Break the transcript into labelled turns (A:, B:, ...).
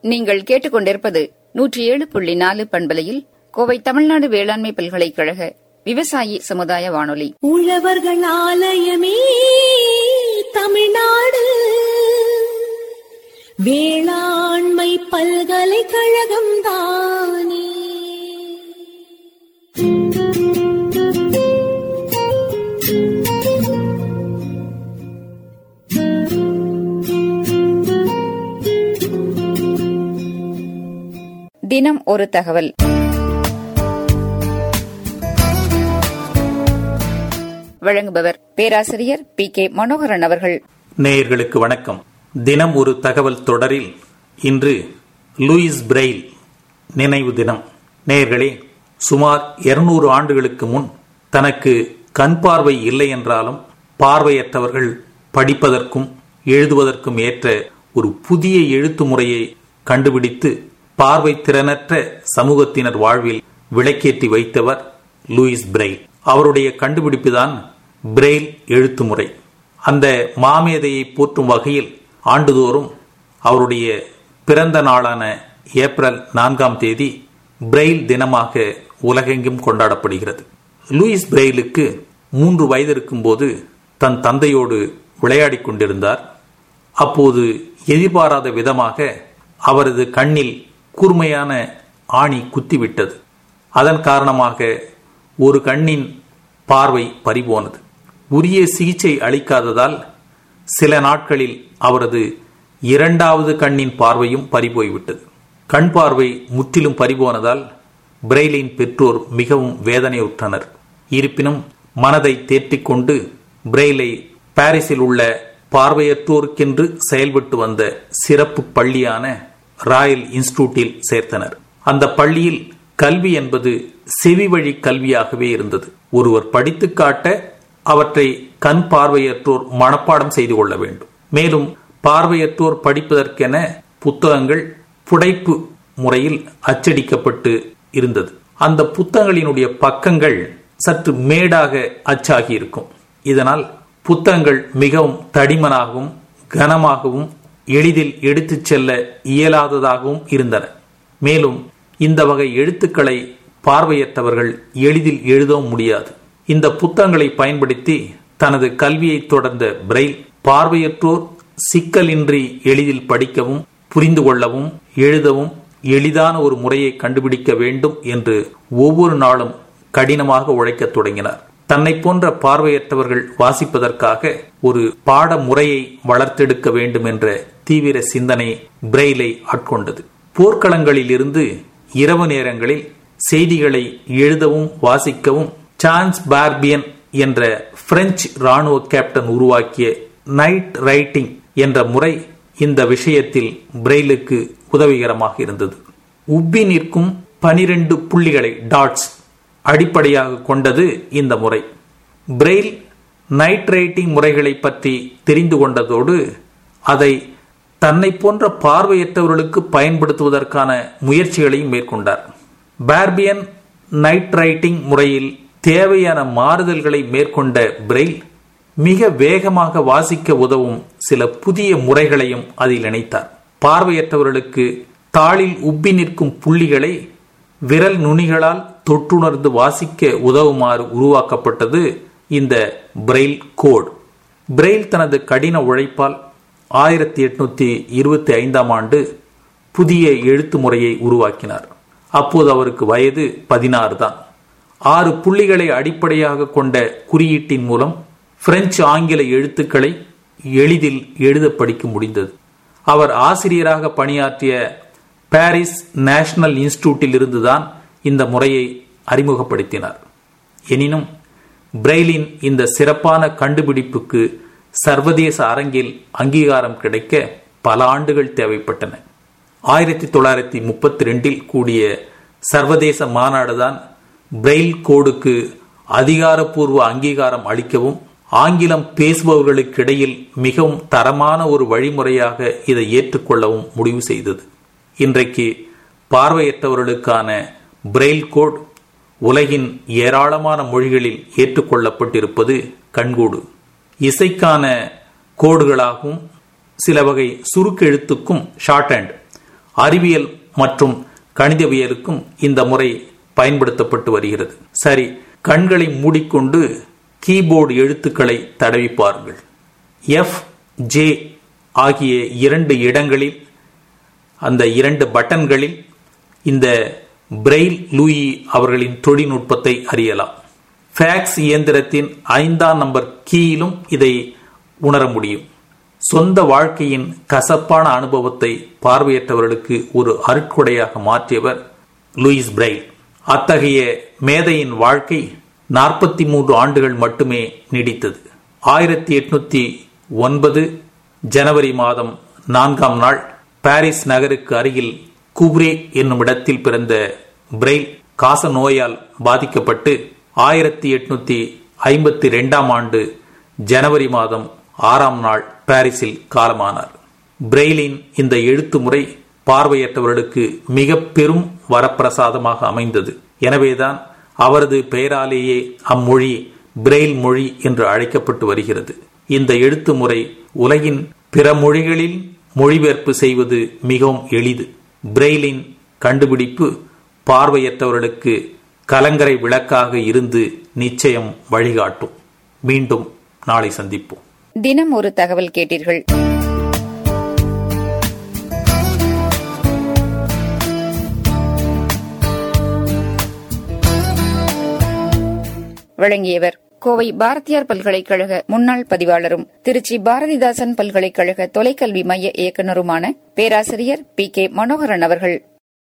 A: நீங்கள் கேட்டுக்கொண்டிருப்பது நூற்றி ஏழு புள்ளி நாலு பண்பலையில் கோவை தமிழ்நாடு வேளாண்மை பல்கலைக்கழக விவசாயி சமுதாய வானொலி
B: உழவர்கள் ஆலயமே தமிழ்நாடு வேளாண்மை பல்கலைக்கழகம் தானே
A: தினம் ஒரு தகவல் வழங்குபவர் பேராசிரியர் பி கே மனோகரன் அவர்கள்
C: நேயர்களுக்கு வணக்கம் தினம் ஒரு தகவல் தொடரில் இன்று லூயிஸ் பிரெயில் நினைவு தினம் நேயர்களே சுமார் 200 ஆண்டுகளுக்கு முன் தனக்கு கண் பார்வை இல்லை என்றாலும் பார்வையற்றவர்கள் படிப்பதற்கும் எழுதுவதற்கும் ஏற்ற ஒரு புதிய எழுத்து முறையை கண்டுபிடித்து பார்வை திறனற்ற சமூகத்தினர் வாழ்வில் விளக்கேற்றி வைத்தவர் லூயிஸ் பிரெயில் அவருடைய கண்டுபிடிப்புதான் பிரெயில் எழுத்து முறை அந்த மாமேதையை போற்றும் வகையில் ஆண்டுதோறும் அவருடைய பிறந்த நாளான ஏப்ரல் நான்காம் தேதி பிரெயில் தினமாக உலகெங்கும் கொண்டாடப்படுகிறது லூயிஸ் பிரெயிலுக்கு மூன்று வயது இருக்கும்போது தன் தந்தையோடு விளையாடிக் கொண்டிருந்தார் அப்போது எதிர்பாராத விதமாக அவரது கண்ணில் கூர்மையான ஆணி குத்திவிட்டது அதன் காரணமாக ஒரு கண்ணின் பார்வை பறிபோனது உரிய சிகிச்சை அளிக்காததால் சில நாட்களில் அவரது இரண்டாவது கண்ணின் பார்வையும் பறிபோய்விட்டது கண் பார்வை முற்றிலும் பறிபோனதால் பிரெய்லின் பெற்றோர் மிகவும் வேதனையுற்றனர் இருப்பினும் மனதை தேற்றிக் கொண்டு பிரெய்லை பாரிஸில் உள்ள பார்வையற்றோருக்கென்று செயல்பட்டு வந்த சிறப்பு பள்ளியான ராயல் இன்ஸ்டிடியூட்டில் சேர்த்தனர் அந்த பள்ளியில் கல்வி என்பது செவி வழி கல்வியாகவே இருந்தது ஒருவர் படித்து காட்ட அவற்றை கண் பார்வையற்றோர் மனப்பாடம் செய்து கொள்ள வேண்டும் மேலும் பார்வையற்றோர் படிப்பதற்கென புத்தகங்கள் புடைப்பு முறையில் அச்சடிக்கப்பட்டு இருந்தது அந்த புத்தகங்களினுடைய பக்கங்கள் சற்று மேடாக அச்சாகி இருக்கும் இதனால் புத்தகங்கள் மிகவும் தடிமனாகவும் கனமாகவும் எளிதில் எடுத்துச் செல்ல இயலாததாகவும் இருந்தன மேலும் இந்த வகை எழுத்துக்களை பார்வையற்றவர்கள் எளிதில் எழுதவும் முடியாது இந்த புத்தகங்களை பயன்படுத்தி தனது கல்வியை தொடர்ந்த பிரெயில் பார்வையற்றோர் சிக்கலின்றி எளிதில் படிக்கவும் புரிந்து கொள்ளவும் எழுதவும் எளிதான ஒரு முறையை கண்டுபிடிக்க வேண்டும் என்று ஒவ்வொரு நாளும் கடினமாக உழைக்கத் தொடங்கினார் தன்னை போன்ற பார்வையற்றவர்கள் வாசிப்பதற்காக ஒரு பாட முறையை வளர்த்தெடுக்க வேண்டும் என்ற தீவிர சிந்தனை பிரெயிலை ஆட்கொண்டது போர்க்களங்களில் இருந்து இரவு நேரங்களில் செய்திகளை எழுதவும் வாசிக்கவும் சான்ஸ் பார்பியன் என்ற பிரெஞ்சு ராணுவ கேப்டன் உருவாக்கிய நைட் ரைட்டிங் என்ற முறை இந்த விஷயத்தில் பிரெயிலுக்கு உதவிகரமாக இருந்தது உப்பி நிற்கும் பனிரெண்டு புள்ளிகளை டாட்ஸ் அடிப்படையாக கொண்டது இந்த முறை பிரெயில் நைட் ரைட்டிங் முறைகளை பற்றி தெரிந்து கொண்டதோடு அதை தன்னை போன்ற பார்வையற்றவர்களுக்கு பயன்படுத்துவதற்கான முயற்சிகளையும் மேற்கொண்டார் பார்பியன் நைட் ரைட்டிங் முறையில் தேவையான மாறுதல்களை மேற்கொண்ட பிரெயில் மிக வேகமாக வாசிக்க உதவும் சில புதிய முறைகளையும் அதில் இணைத்தார் பார்வையற்றவர்களுக்கு தாளில் உப்பி நிற்கும் புள்ளிகளை விரல் நுனிகளால் தொற்றுணர்ந்து வாசிக்க உதவுமாறு உருவாக்கப்பட்டது இந்த பிரெயில் கோட் பிரெயில் தனது கடின உழைப்பால் ஆயிரத்தி எட்நூத்தி இருபத்தி ஐந்தாம் ஆண்டு புதிய எழுத்து முறையை உருவாக்கினார் அப்போது அவருக்கு வயது பதினாறு தான் ஆறு புள்ளிகளை அடிப்படையாக கொண்ட குறியீட்டின் மூலம் பிரெஞ்சு ஆங்கில எழுத்துக்களை எளிதில் எழுத படிக்க முடிந்தது அவர் ஆசிரியராக பணியாற்றிய பாரிஸ் நேஷனல் இன்ஸ்டிடியூட்டில் இருந்துதான் இந்த முறையை அறிமுகப்படுத்தினார் எனினும் பிரெய்லின் இந்த சிறப்பான கண்டுபிடிப்புக்கு சர்வதேச அரங்கில் அங்கீகாரம் கிடைக்க பல ஆண்டுகள் தேவைப்பட்டன ஆயிரத்தி தொள்ளாயிரத்தி முப்பத்தி ரெண்டில் கூடிய சர்வதேச மாநாடுதான் பிரெயில் கோடுக்கு அதிகாரப்பூர்வ அங்கீகாரம் அளிக்கவும் ஆங்கிலம் பேசுபவர்களுக்கிடையில் மிகவும் தரமான ஒரு வழிமுறையாக இதை ஏற்றுக்கொள்ளவும் முடிவு செய்தது இன்றைக்கு பார்வையற்றவர்களுக்கான பிரெயில் கோட் உலகின் ஏராளமான மொழிகளில் ஏற்றுக்கொள்ளப்பட்டிருப்பது கண்கூடு இசைக்கான கோடுகளாகவும் சில வகை சுருக்கெழுத்துக்கும் ஷார்ட் ஹேண்ட் அறிவியல் மற்றும் கணிதவியலுக்கும் இந்த முறை பயன்படுத்தப்பட்டு வருகிறது சரி கண்களை மூடிக்கொண்டு கீபோர்டு எழுத்துக்களை தடவி பாருங்கள் எஃப் ஜே ஆகிய இரண்டு இடங்களில் அந்த இரண்டு பட்டன்களில் இந்த பிரெயில் லூயி அவர்களின் தொழில்நுட்பத்தை அறியலாம் ஃபேக்ஸ் இயந்திரத்தின் ஐந்தாம் நம்பர் கீயிலும் இதை உணர முடியும் சொந்த வாழ்க்கையின் கசப்பான அனுபவத்தை பார்வையற்றவர்களுக்கு ஒரு அருட்கொடையாக மாற்றியவர் லூயிஸ் பிரெயில் அத்தகைய மேதையின் வாழ்க்கை நாற்பத்தி மூன்று ஆண்டுகள் மட்டுமே நீடித்தது ஆயிரத்தி எட்நூத்தி ஒன்பது ஜனவரி மாதம் நான்காம் நாள் பாரிஸ் நகருக்கு அருகில் குப்ரே என்னும் இடத்தில் பிறந்த பிரெயில் காச நோயால் பாதிக்கப்பட்டு ஆயிரத்தி எட்நூத்தி ஐம்பத்தி ரெண்டாம் ஆண்டு ஜனவரி மாதம் ஆறாம் நாள் பாரிஸில் காலமானார் பிரெயிலின் இந்த எழுத்து முறை பார்வையற்றவர்களுக்கு மிக பெரும் வரப்பிரசாதமாக அமைந்தது எனவேதான் அவரது பெயராலேயே அம்மொழி பிரெயில் மொழி என்று அழைக்கப்பட்டு வருகிறது இந்த எழுத்து முறை உலகின் பிற மொழிகளில் மொழிபெயர்ப்பு செய்வது மிகவும் எளிது பிரெயிலின் கண்டுபிடிப்பு பார்வையற்றவர்களுக்கு கலங்கரை விளக்காக இருந்து நிச்சயம் வழிகாட்டும் மீண்டும் நாளை சந்திப்போம்
A: தினம் ஒரு தகவல் கேட்டீர்கள் வழங்கியவர் கோவை பாரதியார் பல்கலைக்கழக முன்னாள் பதிவாளரும் திருச்சி பாரதிதாசன் பல்கலைக்கழக தொலைக்கல்வி மைய இயக்குநருமான பேராசிரியர் பி கே மனோகரன் அவர்கள்